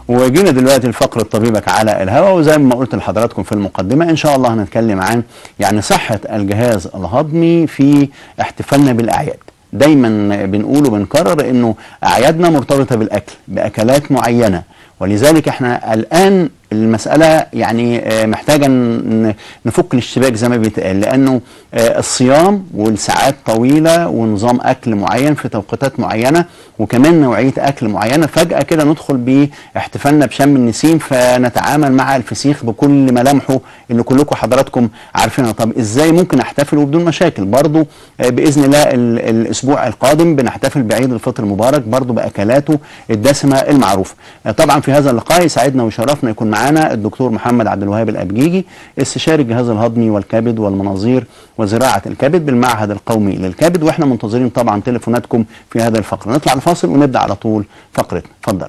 وجينا دلوقتي لفقرة طبيبك على الهواء وزي ما قلت لحضراتكم في المقدمة إن شاء الله هنتكلم عن يعني صحة الجهاز الهضمي في احتفالنا بالأعياد دايما بنقول وبنكرر انه اعيادنا مرتبطه بالاكل باكلات معينه ولذلك احنا الان المساله يعني آه، محتاجه ن- نفك الاشتباك زي ما بيتقال لانه آه، الصيام والساعات طويله ونظام اكل معين في توقيتات معينه وكمان نوعيه اكل معينه فجاه كده ندخل باحتفالنا بشم النسيم فنتعامل مع الفسيخ بكل ملامحه اللي كلكم حضراتكم عارفينها طب ازاي ممكن احتفل وبدون مشاكل برضو آه، باذن الله ال- الاسبوع القادم بنحتفل بعيد الفطر المبارك برضو باكلاته الدسمه المعروفه آه، طبعا في هذا اللقاء يسعدنا ويشرفنا يكون معانا الدكتور محمد عبد الوهاب الابجيجي استشاري الجهاز الهضمي والكبد والمناظير وزراعه الكبد بالمعهد القومي للكبد واحنا منتظرين طبعا تليفوناتكم في هذا الفقره نطلع الفاصل ونبدا على طول فقرتنا اتفضل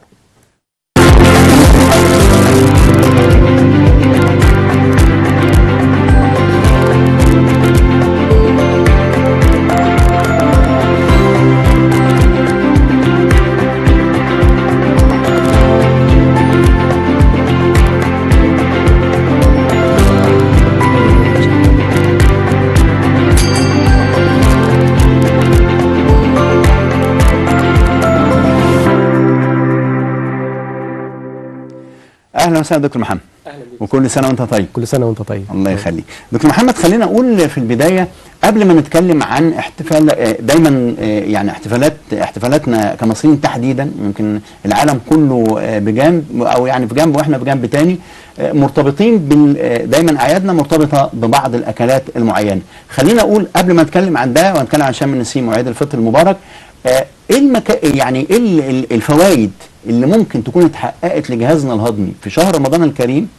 اهلا وسهلا دكتور محمد اهلا بيك وكل سنه وانت طيب كل سنه وانت طيب الله يخليك دكتور محمد خلينا اقول في البدايه قبل ما نتكلم عن احتفال آه، دايما آه، يعني احتفالات احتفالاتنا كمصريين تحديدا يمكن العالم كله آه، بجانب او يعني في جنب واحنا بجنب تاني آه، مرتبطين بال آه، دايما اعيادنا مرتبطه ببعض الاكلات المعينه خلينا اقول قبل ما نتكلم عن ده ونتكلم عن شم النسيم وعيد الفطر المبارك آه، ايه المكا... يعني ايه ال- ال- الفوائد اللي ممكن تكون اتحققت لجهازنا الهضمي في شهر رمضان الكريم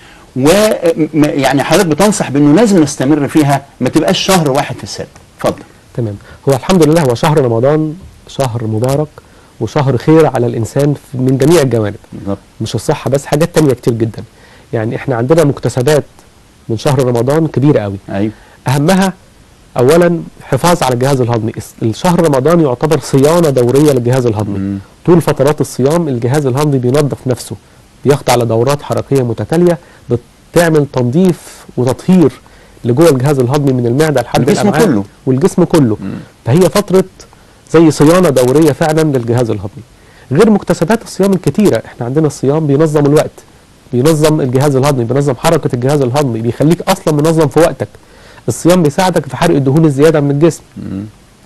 ويعني حضرتك بتنصح بانه لازم نستمر فيها ما تبقاش شهر واحد في السنه اتفضل تمام هو الحمد لله هو شهر رمضان شهر مبارك وشهر خير على الانسان في- من جميع الجوانب بالظبط مش الصحه بس حاجات تانية كتير جدا يعني احنا عندنا مكتسبات من شهر رمضان كبيره قوي ايوه اهمها اولا حفاظ على الجهاز الهضمي الس- الشهر رمضان يعتبر صيانه دوريه للجهاز الهضمي مم. طول فترات الصيام الجهاز الهضمي بينظف نفسه بيخضع لدورات حركيه متتاليه بتعمل تنظيف وتطهير لجوه الجهاز الهضمي من المعده لحد الجسم الأمعاء كله. والجسم كله مم. فهي فتره زي صيانه دوريه فعلا للجهاز الهضمي غير مكتسبات الصيام الكتيره احنا عندنا الصيام بينظم الوقت بينظم الجهاز الهضمي بينظم حركه الجهاز الهضمي بيخليك اصلا منظم في وقتك الصيام بيساعدك في حرق الدهون الزياده من الجسم مم.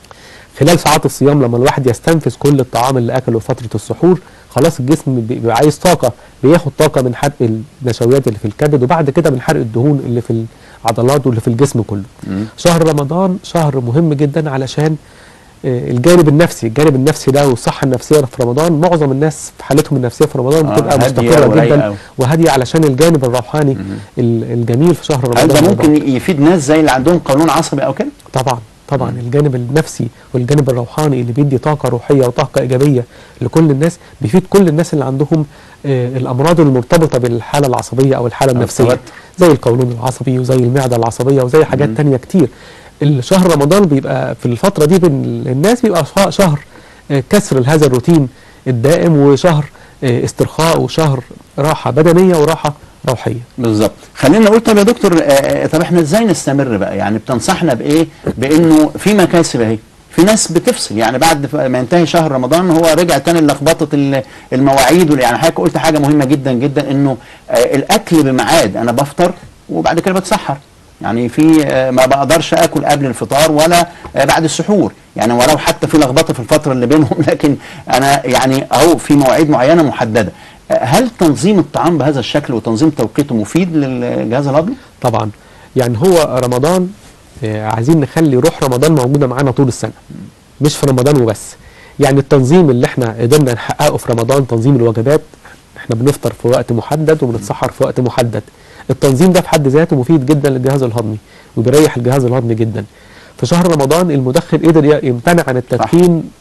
خلال ساعات الصيام لما الواحد يستنفذ كل الطعام اللي اكله فتره السحور خلاص الجسم بي- بيبقى عايز طاقه بياخد طاقه من حرق النشويات اللي في الكبد وبعد كده من حرق الدهون اللي في العضلات واللي في الجسم كله مم. شهر رمضان شهر مهم جدا علشان آه، الجانب النفسي الجانب النفسي ده والصحه النفسيه في رمضان معظم الناس في حالتهم النفسيه في رمضان آه، بتبقى هادية مستقره ورايقة جدا أوي. وهاديه علشان الجانب الروحاني مم. ال- الجميل في شهر رمضان هل ده المبارك. ممكن يفيد ناس زي اللي عندهم قولون عصبي او كده طبعا طبعا مم. الجانب النفسي والجانب الروحاني اللي بيدي طاقه روحيه وطاقه ايجابيه لكل الناس بيفيد كل الناس اللي عندهم آه الامراض المرتبطه بالحاله العصبيه او الحاله أو النفسيه التوتر. زي القولون العصبي وزي المعده العصبيه وزي حاجات مم. تانية كتير الشهر رمضان بيبقى في الفتره دي بين الناس بيبقى شه- شهر آه كسر هذا الروتين الدائم وشهر آه استرخاء وشهر راحه بدنيه وراحه روحيه بالظبط خلينا نقول طب يا دكتور آه، آه، طب احنا ازاي نستمر بقى يعني بتنصحنا بايه بانه في مكاسب اهي في ناس بتفصل يعني بعد ف- ما ينتهي شهر رمضان هو رجع تاني لخبطه ال- المواعيد وال- يعني حضرتك قلت حاجه مهمه جدا جدا انه آه، الاكل بميعاد انا بفطر وبعد كده بتسحر يعني في آه، ما بقدرش اكل قبل الفطار ولا آه، بعد السحور يعني ولو حتى في لخبطه في الفتره اللي بينهم لكن انا يعني اهو في مواعيد معينه محدده آه، هل تنظيم الطعام بهذا الشكل وتنظيم توقيته مفيد للجهاز الهضمي؟ طبعا يعني هو رمضان آه، عايزين نخلي روح رمضان موجوده معانا طول السنه مش في رمضان وبس يعني التنظيم اللي احنا قدرنا نحققه في رمضان تنظيم الوجبات احنا بنفطر في وقت محدد وبنتسحر في وقت محدد التنظيم ده في حد ذاته مفيد جدا للجهاز الهضمي وبيريح الجهاز الهضمي جدا في شهر رمضان المدخن قدر ي- يمتنع عن التدخين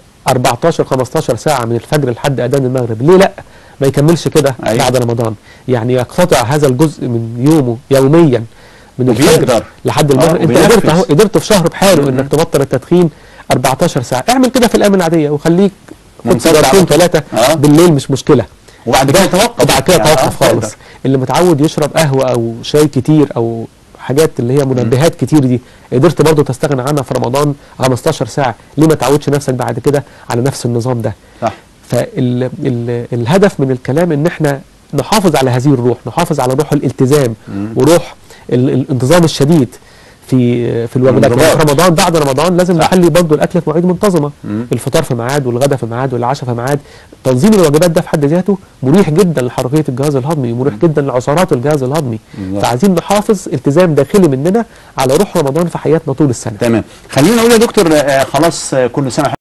14 15 ساعه من الفجر لحد اذان المغرب ليه لا ما يكملش كده أيوة. بعد رمضان يعني يقتطع هذا الجزء من يومه يوميا من الفجر وبيقدر. لحد آه، المغرب انت وبينفذ. قدرت اهو قدرت في شهر بحاله مم. انك تبطل التدخين 14 ساعه اعمل كده في الايام العاديه وخليك خد ممتاز سيجارتين على طول. ثلاثه آه. بالليل مش مشكله وبعد كده توقف وبعد كده يعني توقف آه، خالص تقدر. اللي متعود يشرب قهوه او شاي كتير او حاجات اللي هي منبهات كتير دي قدرت برضو تستغنى عنها في رمضان 15 ساعه ليه ما تعودش نفسك بعد كده على نفس النظام ده صح فالهدف من الكلام ان احنا نحافظ على هذه الروح نحافظ على روح الالتزام مم. وروح ال- الانتظام الشديد في في الوجبات الانضباط. يعني في رمضان بعد رمضان لازم صح. نخلي برضه الاكل في مواعيد منتظمه مم. الفطار في ميعاد والغداء في ميعاد والعشاء في ميعاد تنظيم الوجبات ده في حد ذاته مريح جدا لحركيه الجهاز الهضمي ومريح جدا لعصارات الجهاز الهضمي بالظبط. فعايزين نحافظ التزام داخلي مننا على روح رمضان في حياتنا طول السنه تمام خلينا نقول يا دكتور آه، خلاص آه، كل سنه